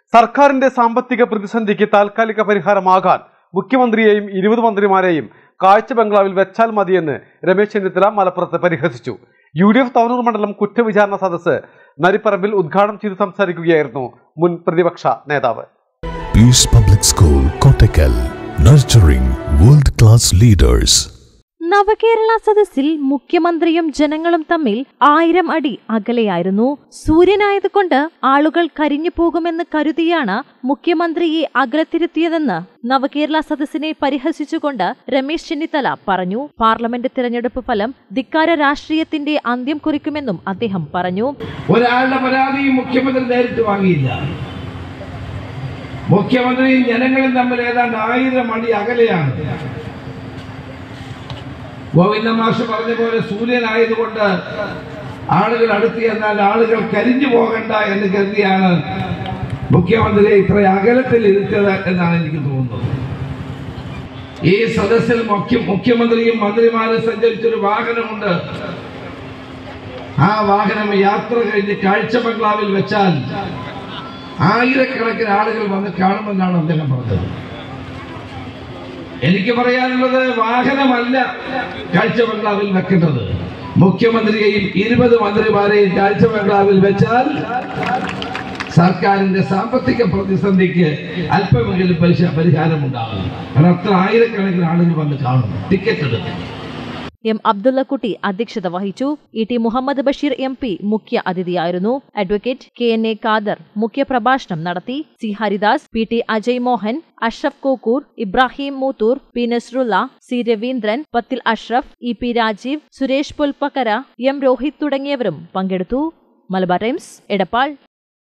സർക്കാരിന്റെ സാമ്പത്തിക പ്രതിസന്ധിക്ക് താൽക്കാലിക പരിഹാരമാകാൻ മുഖ്യമന്ത്രിയെയും ഇരുപത് മന്ത്രിമാരെയും കാഴ്ച ബംഗ്ലാവിൽ വെച്ചാൽ മതിയെന്ന് രമേശ് ചെന്നിത്തല മലപ്പുറത്ത് പരിഹസിച്ചു യു ഡി എഫ് തവനൂർ മണ്ഡലം കുറ്റവിചാരണ സദസ്സ് നരിപ്പറമ്പിൽ ഉദ്ഘാടനം ചെയ്ത് സംസാരിക്കുകയായിരുന്നു മുൻ പ്രതിപക്ഷ നേതാവ് Peace Public School, Kottakkal, nurturing world class leaders. നവകേരള സദസ്സിൽ മുഖ്യമന്ത്രിയും ജനങ്ങളും തമ്മിൽ ആയിരം അടി അകലെയായിരുന്നു സൂര്യനായതുകൊണ്ട് ആളുകൾ കരിഞ്ഞു പോകുമെന്ന് കരുതിയാണ് മുഖ്യമന്ത്രിയെ അകലത്തിരുത്തിയതെന്ന് നവകേരള സദസ്സിനെ പരിഹസിച്ചുകൊണ്ട് രമേശ് ചെന്നിത്തല പറഞ്ഞു പാർലമെന്റ് തിരഞ്ഞെടുപ്പ് ഫലം ധിക്കാര രാഷ്ട്രീയത്തിന്റെ അന്ത്യം കുറിക്കുമെന്നും അദ്ദേഹം പറഞ്ഞു ഒരാളുടെ പരാതിയും മുഖ്യമന്ത്രി നേരിട്ട് വാങ്ങിയില്ല മുഖ്യമന്ത്രിയും ജനങ്ങളും തമ്മിൽ ഏതാണ്ട് ആയിരം അടി അകലെയാണ് ഗോവിന്ദ മാഷ് പറഞ്ഞ പോലെ സൂര്യനായതുകൊണ്ട് ആളുകൾ അടുത്ത് ചെന്നാൽ ആളുകൾ കരിഞ്ഞു പോകണ്ട എന്ന് കരുതിയാണ് മുഖ്യമന്ത്രിയെ ഇത്ര അകലത്തിൽ ഇരുത്തിയത് എന്നാണ് എനിക്ക് തോന്നുന്നത് ഈ സദസ്സിൽ മുഖ്യ മുഖ്യമന്ത്രിയും മന്ത്രിമാരും സഞ്ചരിച്ചൊരു വാഹനമുണ്ട് ആ വാഹനം യാത്ര കഴിഞ്ഞ് കാഴ്ച ബംഗ്ലാവിൽ വെച്ചാൽ ആയിരക്കണക്കിന് ആളുകൾ വന്ന് കാണുമെന്നാണ് അദ്ദേഹം പറഞ്ഞത് എനിക്ക് പറയാനുള്ളത് വാഹനമല്ല കാഴ്ച ബംഗ്ലാവിൽ വെക്കേണ്ടത് മുഖ്യമന്ത്രിയെയും ഇരുപത് മന്ത്രിമാരെയും കാഴ്ച ബംഗ്ലാവിൽ വെച്ചാൽ സർക്കാരിന്റെ സാമ്പത്തിക പ്രതിസന്ധിക്ക് അല്പമെങ്കിലും പരിശ പരിഹാരമുണ്ടാകും കാരണം അത്ര ആയിരക്കണക്കിന് ആളുകൾ വന്ന് കാണും ടിക്കറ്റ് എടുക്കും എം അബ്ദുള്ളക്കുട്ടി അധ്യക്ഷത വഹിച്ചു E T Muhammad Basheer M P മുഖ്യ അതിഥിയായിരുന്നു advocate K N A Khader മുഖ്യപ്രഭാഷണം നടത്തി C Haridas P T Ajay Mohan Ashraf Kokkur Ibrahim Moothur P Nasrulla C Raveendran പത്തിൽ Ashraf E P Rajeev Suresh Pulppakkara M Rohith തുടങ്ങിയവരും പങ്കെടുത്തു മലബാർ ടൈംസ് എടപ്പാൾ